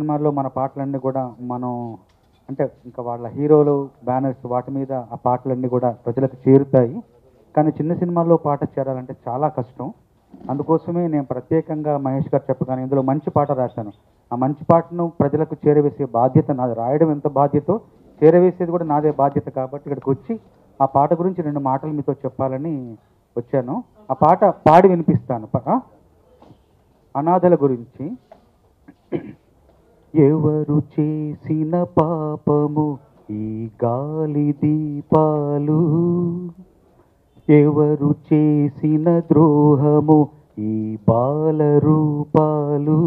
సినిమాల్లో మన పాటలన్నీ కూడా మనం అంటే ఇంకా వాళ్ళ హీరోలు బ్యానర్స్ వాటి మీద ఆ పాటలన్నీ కూడా ప్రజలకు చేరుతాయి కానీ చిన్న సినిమాల్లో పాట చేరాలంటే చాలా కష్టం అందుకోసమే నేను ప్రత్యేకంగా మహేష్ గారు చెప్పగానే ఇందులో మంచి పాట రాశాను ఆ మంచి పాటను ప్రజలకు చేరవేసే బాధ్యత నాది రాయడం ఎంత బాధ్యతో చేరవేసేది కూడా నాదే బాధ్యత కాబట్టి ఇక్కడికి వచ్చి ఆ పాట గురించి రెండు మాటలు మీతో చెప్పాలని వచ్చాను ఆ పాట పాడి వినిపిస్తాను ప- అనాథల గురించి ఎవరు చేసిన పాపము ఈ గాలి దీపాలు ఎవరు చేసిన ద్రోహము ఈ బాల రూపాలు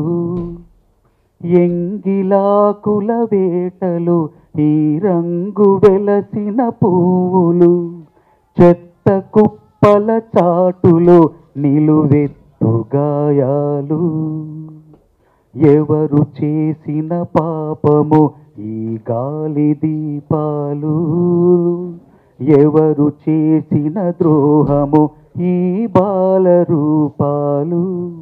ఎంగిలాకుల వేటలు ఈ రంగు వెలసిన పువ్వులు చెత్త కుప్పల చాటులో నిలువెత్తు గాయాలు ఎవరు చేసిన పాపము ఈ గాలి దీపాలు ఎవరు చేసిన ద్రోహము ఈ బాల రూపాలు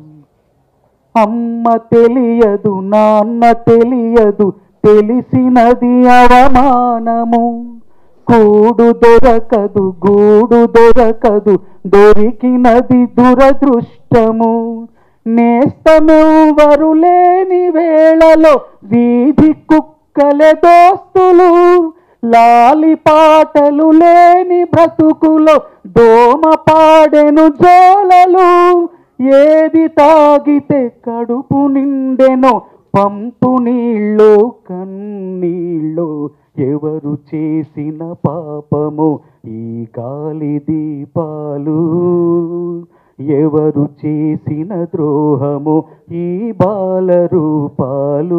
అమ్మ తెలియదు నాన్న తెలియదు తెలిసినది అవమానము కూడు దొరకదు గూడు దొరకదు దొరికినది దురదృష్టము నేస్తమెవ్వరు లేని వేళలో వీధి కుక్కలే దోస్తులు లాలి పాటలు లేని బ్రతుకులో దోమ పాడెను జోలలు ఏది తాగితే కడుపు నిండెనో పంపు నీళ్ళు కన్నీళ్ళు ఎవరు చేసిన పాపము ఈ గాలి దీపాలు ఎవరు చేసిన ద్రోహము ఈ బాల రూపాలు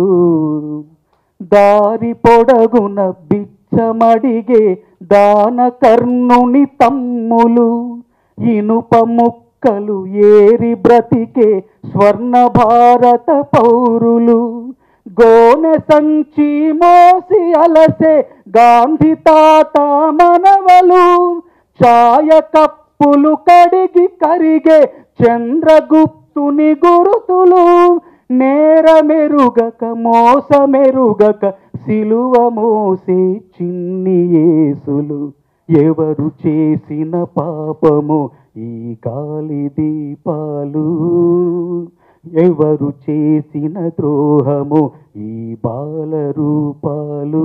దారి పొడగున బిచ్చమడిగే దాన కర్ణుని తమ్ములు ఇనుప ముక్కలు ఏరి బ్రతికే స్వర్ణ భారత పౌరులు గోనె సంచి మోసి అలసే గాంధీ తాత మనవలు ఛాయ కప్పులు కడిగి కరిగే చంద్రగుప్తుని గురుతులు నేరమెరుగక మోసమెరుగక సిలువ మోసే చిన్ని యేసులు ఎవరు చేసిన పాపము ఈ గాలి దీపాలు ఎవరు చేసిన ద్రోహము ఈ బాల రూపాలు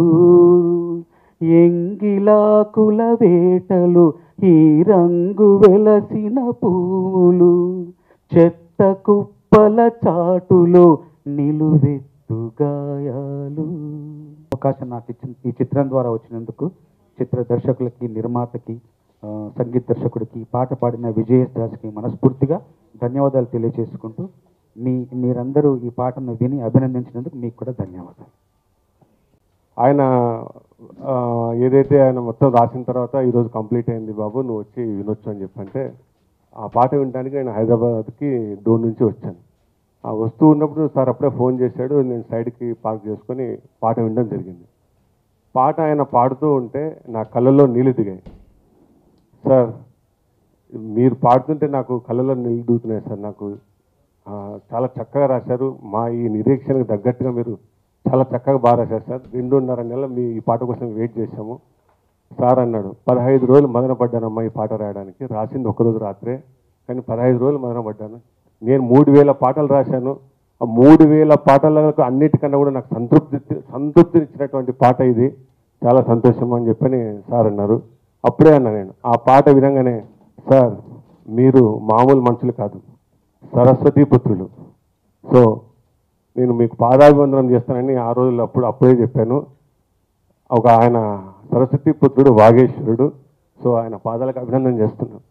ఎంగిలాకుల వేటలు ఈ రంగు వెలసిన పూలు చెత్త కుప్పల చాటులో నిలువెత్తు గాయాలు అవకాశం నాకు ఇచ్చిన ఈ చిత్రం ద్వారా వచ్చినందుకు చిత్ర దర్శకులకి నిర్మాతకి ఆ, సంగీత దర్శకుడికి పాట పాడిన విజయ్ దాస్కి మనస్ఫూర్తిగా ధన్యవాదాలు తెలియజేసుకుంటూ మీ మీరందరూ ఈ పాటను విని అభినందించినందుకు మీకు కూడా ధన్యవాదాలు ఆయన ఆ, ఏదైతే ఆయన మొత్తం రాసిన తర్వాత ఈరోజు కంప్లీట్ అయింది బాబు నువ్వు వచ్చి వినొచ్చు అని చెప్పంటే ఆ పాట వినడానికి నేను హైదరాబాద్కి డోర్ నుంచి వచ్చాను ఆ వస్తూ ఉన్నప్పుడు సార్ అప్పుడే ఫోన్ చేశాడు నేను సైడ్కి పార్క్ చేసుకొని పాట వినడం జరిగింది పాట ఆయన పాడుతూ ఉంటే నా కళ్ళల్లో నీళ్ళు దిగాయి సార్ మీరు పాడుతుంటే నాకు కళ్ళలో నీళ్ళు దూకుతున్నాయి సార్ నాకు ఆ, చాలా చక్కగా రాశారు మా ఈ నిరీక్షణకు తగ్గట్టుగా మీరు చాలా చక్కగా బాగా రాశారు సార్ రెండున్నర నెలలు మీ ఈ పాట కోసం వెయిట్ చేశాము సార్ అన్నాడు పదహైదు రోజులు మదన పడ్డానమ్మా ఈ పాట రాయడానికి రాసింది ఒకరోజు రాత్రే కానీ పదహైదు రోజులు మదన పడ్డాను నేను మూడు వేల పాటలు రాశాను ఆ మూడు వేల పాటలకు అన్నిటికన్నా కూడా నాకు సంతృప్తి సంతృప్తినిచ్చినటువంటి పాట ఇది చాలా సంతోషం అని చెప్పని సార్ అన్నారు అప్పుడే అన్నా నేను ఆ పాట విధంగానే సార్ మీరు మామూలు మనుషులు కాదు సరస్వతి పుత్రులు సో నేను మీకు పాదాభివందనం చేస్తానని ఆ రోజుల్లో అప్పుడు అప్పుడే చెప్పాను ఒక ఆయన సరస్వతి పుత్రుడు వాగేశ్వరుడు సో ఆయన పాదాలకు అభినందన చేస్తున్నాను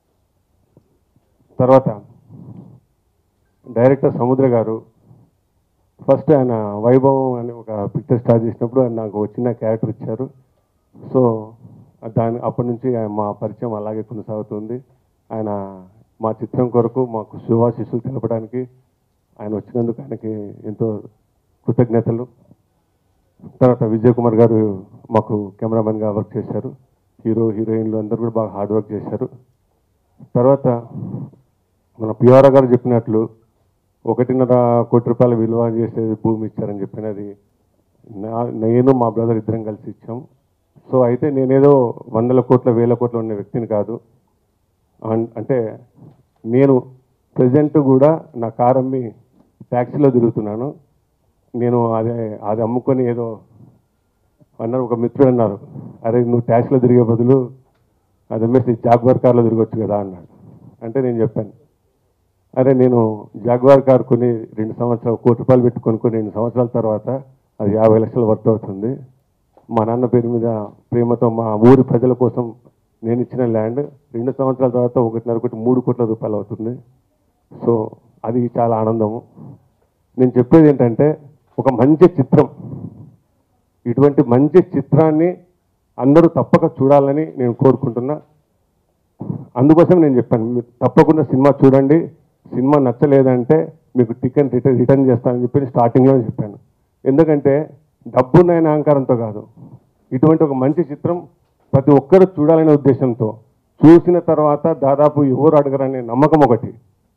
తర్వాత డైరెక్టర్ సముద్ర గారు ఫస్ట్ ఆయన వైభవం అని ఒక పిక్చర్ స్టార్ట్ చేసినప్పుడు ఆయన నాకు ఒక చిన్న క్యారెక్టర్ ఇచ్చారు సో దాని అప్పటి నుంచి ఆయన మా పరిచయం అలాగే కొనసాగుతుంది ఆయన మా చిత్రం కొరకు మాకు శుభాశిస్సులు తెలపడానికి ఆయన వచ్చినందుకు ఆయనకి ఎంతో కృతజ్ఞతలు తర్వాత విజయ్ కుమార్ గారు మాకు కెమెరామెన్గా వర్క్ చేశారు హీరో హీరోయిన్లు అందరూ కూడా బాగా హార్డ్ వర్క్ చేశారు తర్వాత మన పిఆర్ గారు చెప్పినట్లు ఒకటిన్నర కోటి రూపాయల విలువ చేసే భూమి ఇచ్చారని చెప్పినది నా నేను మా బ్రదర్ ఇద్దరం కలిసి ఇచ్చాం సో అయితే నేనేదో వందల కోట్ల వేల కోట్ల ఉన్న వ్యక్తిని కాదు అన్- అంటే నేను ప్రజెంట్ కూడా నా కారు అమ్మి ట్యాక్సీలో తిరుగుతున్నాను నేను అదే అది అమ్ముకొని ఏదో అన్నారు ఒక మిత్రుడు అన్నారు అరే నువ్వు ట్యాక్సీలో తిరిగే బదులు అది అమ్మేసి జాగ్వార్ కార్లో తిరగొచ్చు కదా అన్నాడు అంటే నేను చెప్పాను అరే నేను జాగ్వార్ కార్ కొని రెండు సంవత్సరాలు కోటి రూపాయలు పెట్టి కొనుక్కొని రెండు సంవత్సరాల తర్వాత అది యాభై లక్షలు వర్త్ అవుతుంది మా నాన్న పేరు మీద ప్రేమతో మా ఊరి ప్రజల కోసం నేను ఇచ్చిన ల్యాండ్ రెండు సంవత్సరాల తర్వాత ఒకటిన్నర కోటి మూడు కోట్ల రూపాయలు అవుతుంది సో అది చాలా ఆనందము నేను చెప్పేది ఏంటంటే ఒక మంచి చిత్రం ఇటువంటి మంచి చిత్రాన్ని అందరూ తప్పక చూడాలని నేను కోరుకుంటున్నా అందుకోసం నేను చెప్పాను మీరు తప్పకుండా సినిమా చూడండి సినిమా నచ్చలేదంటే మీకు టికెట్ రిటర్న్ రిటర్న్ చేస్తానని చెప్పి స్టార్టింగ్లో చెప్పాను ఎందుకంటే డబ్బున్నైన అహంకారంతో కాదు ఇటువంటి ఒక మంచి చిత్రం ప్రతి ఒక్కరూ చూడాలనే ఉద్దేశంతో చూసిన తర్వాత దాదాపు ఎవరు అడగరనే నమ్మకం ఒకటి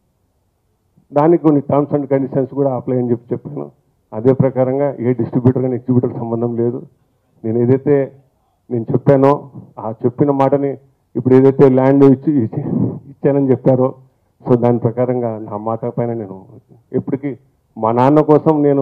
దానికి కొన్ని టర్మ్స్ అండ్ కండిషన్స్ కూడా అప్లై అని చెప్పి చెప్పాను అదే ప్రకారంగా ఏ డిస్ట్రిబ్యూటర్ కానీ ఎగ్జిబ్యూటర్ సంబంధం లేదు నేను ఏదైతే నేను చెప్పానో ఆ చెప్పిన మాటని ఇప్పుడు ఏదైతే ల్యాండ్ ఇచ్చి ఇచ్చి- ఇచ్చానని చెప్పారో సో దాని ప్రకారంగా నా మాట పైన నేను ఎప్పటికీ మా నాన్న కోసం నేను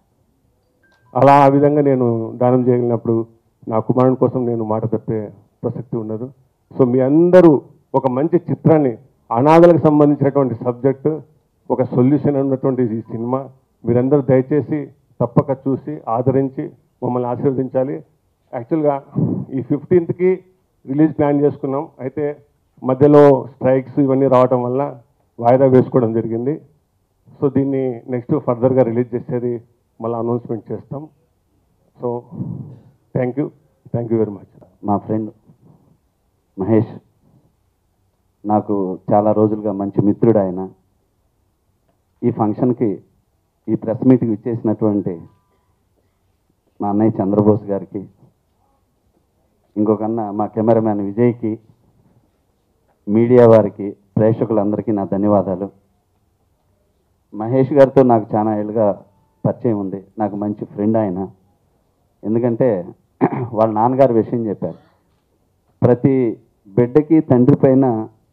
అలా ఆ విధంగా నేను దానం చేయగలిగినప్పుడు నా కుమారుని కోసం నేను మాట తప్పే ప్రసక్తి ఉండదు సో మీ అందరూ ఒక మంచి చిత్రాన్ని అనాథలకు సంబంధించినటువంటి సబ్జెక్టు ఒక సొల్యూషన్ ఉన్నటువంటి ఈ సినిమా మీరందరూ దయచేసి తప్పక చూసి ఆదరించి మమ్మల్ని ఆశీర్వదించాలి యాక్చువల్గా ఈ ఫిఫ్టీన్త్కి రిలీజ్ ప్లాన్ చేసుకున్నాం అయితే మధ్యలో స్ట్రైక్స్ ఇవన్నీ రావటం వల్ల వాయిదా వేసుకోవడం జరిగింది సో దీన్ని నెక్స్ట్ ఫర్దర్గా రిలీజ్ చేసేది మళ్ళీ అనౌన్స్మెంట్ చేస్తాం so thank you thank you very much మా ఫ్రెండ్ మహేష్ నాకు చాలా రోజులుగా మంచి మిత్రుడు ఆయన ఈ ఫంక్షన్కి ఈ ప్రెస్ మీట్కి ఇచ్చేసినటువంటి మా అన్నయ్య చంద్రబోస్ గారికి ఇంకొక అన్న మా కెమెరామ్యాన్ విజయ్కి మీడియా వారికి ప్రేక్షకులందరికీ నా ధన్యవాదాలు మహేష్ గారితో నాకు చాలా ఏళ్ళుగా పరిచయం ఉంది నాకు మంచి ఫ్రెండ్ ఆయన ఎందుకంటే వాళ్ళ నాన్నగారి విషయం చెప్పారు ప్రతి బిడ్డకి తండ్రి పైన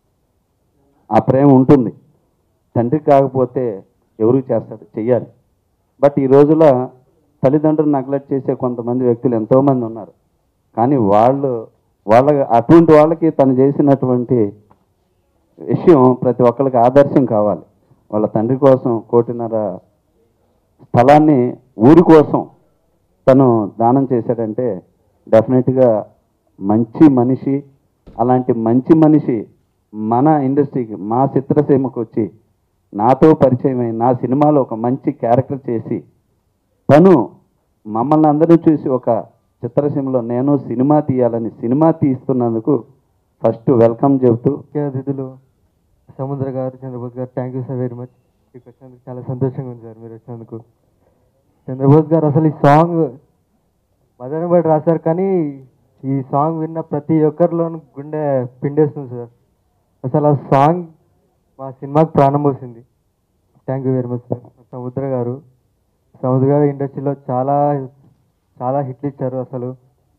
ఆ ప్రేమ ఉంటుంది తండ్రి కాకపోతే ఎవరు చేస్తారు చెయ్యాలి బట్ ఈ రోజుల్లో తల్లిదండ్రులు నెగ్లెక్ట్ చేసే కొంతమంది వ్యక్తులు ఎంతోమంది ఉన్నారు కానీ వాళ్ళు వాళ్ళ అటువంటి వాళ్ళకి తను చేసినటువంటి విషయం ప్రతి ఒక్కరికి ఆదర్శం కావాలి వాళ్ళ తండ్రి కోసం కోటిన్నర స్థలాన్ని ఊరి కోసం తను దానం చేశాడంటే డెఫినెట్గా మంచి మనిషి అలాంటి మంచి మనిషి మన ఇండస్ట్రీకి మా చిత్రసీమకు వచ్చి నాతో పరిచయమై నా సినిమాలో ఒక మంచి క్యారెక్టర్ చేసి తను మమ్మల్ని అందరినీ చూసి ఒక చిత్రసీమలో నేను సినిమా తీయాలని సినిమా తీస్తున్నందుకు ఫస్ట్ వెల్కమ్ చెబుతూ ముఖ్య అతిథులు సముద్ర గారు చంద్రబోస్ గారు thank you sir very much ఇక్కడికి వచ్చినందుకు చాలా సంతోషంగా ఉంది సార్ మీరు వచ్చినందుకు చంద్రబోస్ గారు అసలు ఈ సాంగ్ మదన బట్టి రాశారు కానీ ఈ సాంగ్ విన్న ప్రతి ఒక్కరిలోనూ గుండె పిండేస్తుంది సార్ అసలు ఆ సాంగ్ మా సినిమాకి ప్రాణం పోసింది thank you very much sir Samudra గారు సముద్ర గారు ఇండస్ట్రీలో చాలా చాలా హిట్లు ఇచ్చారు అసలు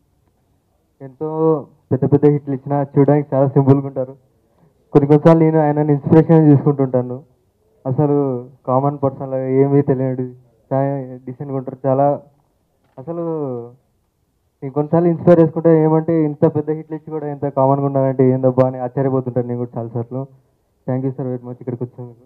ఎంతో పెద్ద పెద్ద హిట్లు ఇచ్చినా చూడడానికి చాలా సింపుల్గా ఉంటారు కొన్ని కొన్నిసార్లు నేను ఆయనని ఇన్స్పిరేషన్ తీసుకుంటుంటాను అసలు కామన్ పర్సన్ లాగా ఏమీ తెలియడు చాలా డీసెంట్గా ఉంటారు చాలా అసలు నేను కొన్నిసార్లు ఇన్స్పైర్ చేసుకుంటే ఏమంటే ఇంత పెద్ద హిట్లు ఇచ్చి కూడా ఎంత కామన్గా ఉన్నారంటే ఏందబ్బా అని ఆశ్చర్యపోతుంటాను నేను కూడా చాలాసార్లు thank you sir very much ఇక్కడికి వచ్చాను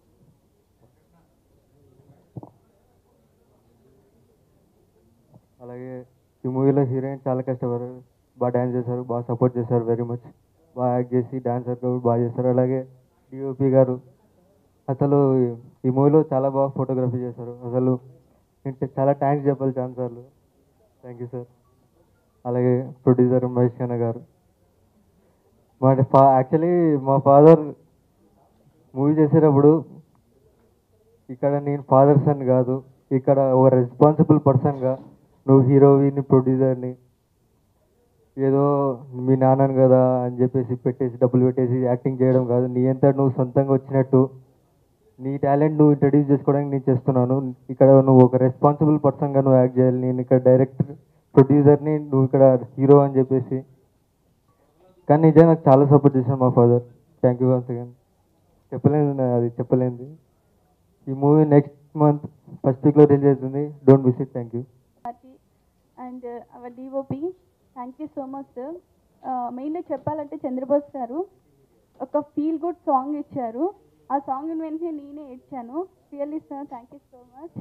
అలాగే ఈ మూవీలో హీరోయిన్ చాలా కష్టపడారు బాగా డ్యాన్స్ చేశారు బాగా సపోర్ట్ చేశారు వెరీ మచ్ బాగా యాక్ట్ చేసి డాన్సర్ కూడా బాగా చేశారు అలాగే డిఓపి గారు అసలు ఈ మూవీలో చాలా బాగా ఫోటోగ్రఫీ చేశారు అసలు నేను చాలా థ్యాంక్స్ చెప్పాలి ఛాన్సర్లు థ్యాంక్ యూ సార్ అలాగే ప్రొడ్యూసర్ మహేష్ ఖన్నా గారు మా ఫా యాక్చువల్లీ మా ఫాదర్ మూవీ చేసేటప్పుడు ఇక్కడ నేను ఫాదర్ సన్ కాదు ఇక్కడ ఒక రెస్పాన్సిబుల్ పర్సన్గా నువ్వు హీరోని ప్రొడ్యూసర్ని ఏదో మీ నాన్నని కదా అని చెప్పేసి పెట్టేసి డబ్బులు పెట్టేసి యాక్టింగ్ చేయడం కాదు నీ అంతా నువ్వు సొంతంగా వచ్చినట్టు నీ టాలెంట్ నువ్వు ఇంట్రడ్యూస్ చేసుకోవడానికి నేను చేస్తున్నాను ఇక్కడ నువ్వు ఒక రెస్పాన్సిబుల్ పర్సన్గా నువ్వు యాక్ట్ చేయాలి నేను ఇక్కడ డైరెక్టర్ ప్రొడ్యూసర్ని నువ్వు ఇక్కడ హీరో అని చెప్పేసి కానీ నిజంగా నాకు చాలా సపోర్ట్ చేశాను మా father thank you once again చెప్పలేదు నా- అది చెప్పలేంది ఈ మూవీ నెక్స్ట్ మంత్ ఫస్ట్ వీక్లో రిలీజ్ అవుతుంది don't miss it thank you party and our DOP thank you so much sir mainly చెప్పాలంటే చంద్రబోస్ గారు ఒక ఫీల్ గుడ్ సాంగ్ ఇచ్చారు ఆ సాంగ్ వెంటనే నేనే ఇచ్చాను really sir thank you so much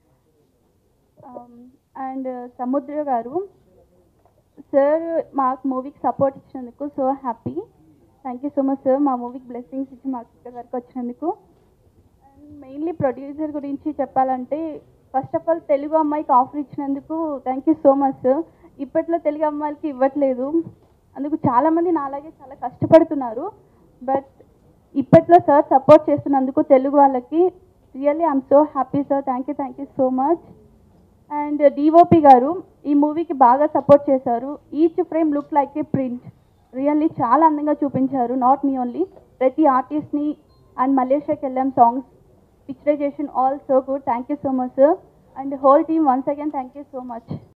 and Samudra గారు సార్ మాకు మూవీకి సపోర్ట్ ఇచ్చినందుకు so happy thank you so much sir మా మూవీకి బ్లెస్సింగ్స్ ఇచ్చి మాకు ఇక్కడ వరకు వచ్చినందుకు అండ్ మెయిన్లీ ప్రొడ్యూసర్ గురించి చెప్పాలంటే ఫస్ట్ ఆఫ్ ఆల్ తెలుగు అమ్మాయికి ఆఫర్ ఇచ్చినందుకు thank you so much sir ఇప్పట్లో తెలుగు అమ్మాయిలకి ఇవ్వట్లేదు అందుకు చాలామంది నాలాగే చాలా కష్టపడుతున్నారు బట్ ఇప్పట్లో సార్ సపోర్ట్ చేస్తున్నందుకు తెలుగు వాళ్ళకి really I'm so happy sir thank you thank you so much and DOP గారు ఈ మూవీకి బాగా సపోర్ట్ చేశారు each frame look like a print really చాలా అందంగా చూపించారు నాట్ మీ ఓన్లీ ప్రతి ఆర్టిస్ట్ని అండ్ మలేషియాకి వెళ్ళాం songs picturisation all so good thank you so much sir and whole team once again thank you so much